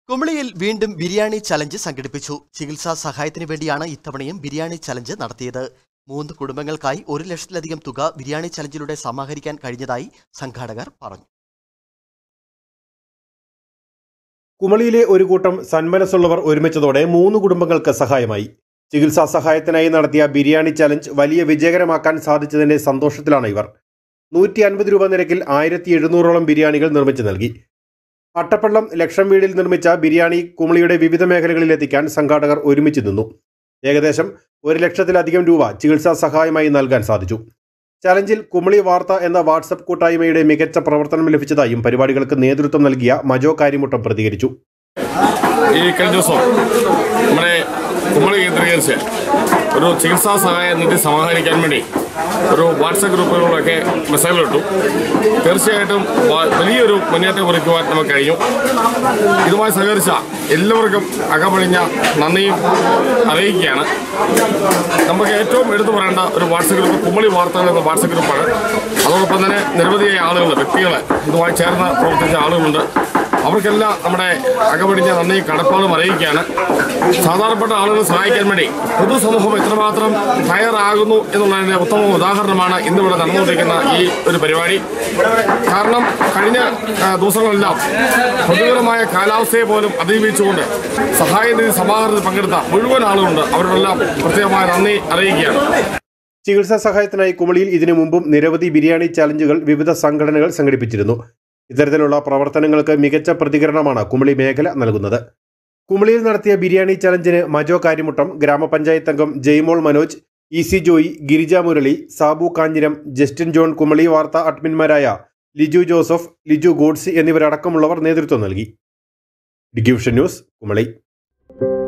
കുമളിയിൽ വീണ്ടും ബിരിയാണി ചലഞ്ച് സംഘടിപ്പിച്ചു ചികിത്സാ സഹായത്തിന് വേണ്ടിയാണ് ഇത്തവണയും ബിരിയാണി ചലഞ്ച് നടത്തിയത് മൂന്ന് കുടുംബങ്ങൾക്കായി ഒരു ലക്ഷത്തിലധികം തുക ബിരിയാണി ചലഞ്ചിലൂടെ സമാഹരിക്കാൻ കഴിഞ്ഞതായി സംഘാടകർ പറഞ്ഞു കുമളിയിലെ ഒരു കൂട്ടം സന്മനസ്സുള്ളവർ ഒരുമിച്ചതോടെ മൂന്ന് കുടുംബങ്ങൾക്ക് സഹായമായി ചികിത്സാ സഹായത്തിനായി നടത്തിയ ബിരിയാണി ചലഞ്ച് വലിയ വിജയകരമാക്കാൻ സാധിച്ചതിന്റെ സന്തോഷത്തിലാണ് ഇവർ നൂറ്റി അൻപത് രൂപ നിരക്കിൽ ആയിരത്തി എഴുന്നൂറോളം ബിരിയാണികൾ നിർമ്മിച്ചു നൽകി അട്ടപ്പള്ളം ലക്ഷം വീടിൽ നിർമ്മിച്ച ബിരിയാണി കുമളിയുടെ വിവിധ മേഖലകളിൽ എത്തിക്കാൻ സംഘാടകർ ഒരുമിച്ച് നിന്നു ഏകദേശം ഒരു ലക്ഷത്തിലധികം രൂപ ചികിത്സാ സഹായമായി നൽകാൻ സാധിച്ചു ചലഞ്ചിൽ കുമളി വാർത്ത എന്ന വാട്സപ്പ് കൂട്ടായ്മയുടെ മികച്ച പ്രവർത്തനം ലഭിച്ചതായും പരിപാടികൾക്ക് നേതൃത്വം നൽകിയ മജോ കാര്യമുട്ടം പ്രതികരിച്ചു ഈ കഴിഞ്ഞ ദിവസം നമ്മുടെ കുമളി കേന്ദ്രീകരിച്ച് ഒരു ചികിത്സാ സഹായ നിധി സമാഹരിക്കാൻ വേണ്ടി ഒരു വാട്സപ്പ് ഗ്രൂപ്പുകളിലൊക്കെ മെസ്സേജുകളിട്ടു തീർച്ചയായിട്ടും വ- വലിയൊരു മുന്നേറ്റം കുറിക്കുവാൻ നമുക്ക് കഴിഞ്ഞു ഇതുമായി സഹകരിച്ച എല്ലാവർക്കും അകമഴിഞ്ഞ നന്ദിയും അറിയിക്കുകയാണ് നമുക്ക് ഏറ്റവും എടുത്തു പറയേണ്ട ഒരു വാട്സപ്പ് ഗ്രൂപ്പ് കുമളി വാർത്തകൾ എന്ന വാട്സപ്പ് ഗ്രൂപ്പാണ് അതോടൊപ്പം തന്നെ നിരവധിയായ ആളുകൾ വ്യക്തികൾ ഇതുമായി ചേർന്ന് പ്രവർത്തിച്ച ആളുകളുണ്ട് അവർക്കെല്ലാം നമ്മുടെ അകമടിഞ്ഞ നന്ദി കടപ്പാടും അറിയിക്കുകയാണ് സാധാരണപ്പെട്ട ആളുകളെ സഹായിക്കാൻ വേണ്ടി പൊതുസമൂഹം എത്രമാത്രം തയ്യാറാകുന്നു എന്നുള്ളതിന്റെ ഉത്തമ ഉദാഹരണമാണ് ഇന്നിവിടെ നടന്നുകൊണ്ടിരിക്കുന്ന ഈ ഒരു പരിപാടി കാരണം കഴിഞ്ഞ ആ, ദിവസങ്ങളെല്ലാം പ്രതികൂലമായ കാലാവസ്ഥയെ പോലും അതിജീവിച്ചുകൊണ്ട് സഹായനിധി സമാഹരണത്തിൽ പങ്കെടുത്ത മുഴുവൻ ആളുകളുണ്ട് അവരോടെല്ലാം പ്രത്യേകമായ നന്ദി അറിയിക്കുകയാണ് ചികിത്സാ സഹായത്തിനായി കുമളിയിൽ ഇതിനു മുമ്പും നിരവധി ബിരിയാണി ചലഞ്ചുകൾ വിവിധ സംഘടനകൾ സംഘടിപ്പിച്ചിരുന്നു ഇത്തരത്തിലുള്ള പ്രവർത്തനങ്ങൾക്ക് മികച്ച പ്രതികരണമാണ് കുമളി മേഖല നൽകുന്നത് കുമളിയിൽ നടത്തിയ ബിരിയാണി ചലഞ്ചിന് മജോ കാര്യമുട്ടം ഗ്രാമപഞ്ചായത്ത് അംഗം ജയ്മോൾ മനോജ് ഇ സി ജോയി ഗിരിജ മുരളി സാബു കാഞ്ഞിരം ജസ്റ്റിൻ ജോൺ കുമളി വാർത്ത അഡ്മിന്മാരായ ലിജു ജോസഫ് ലിജു ഗോഡ്സി എന്നിവരടക്കമുള്ളവർ നേതൃത്വം നൽകി ഡിക്യൂഷൻ ന്യൂസ് കുമളി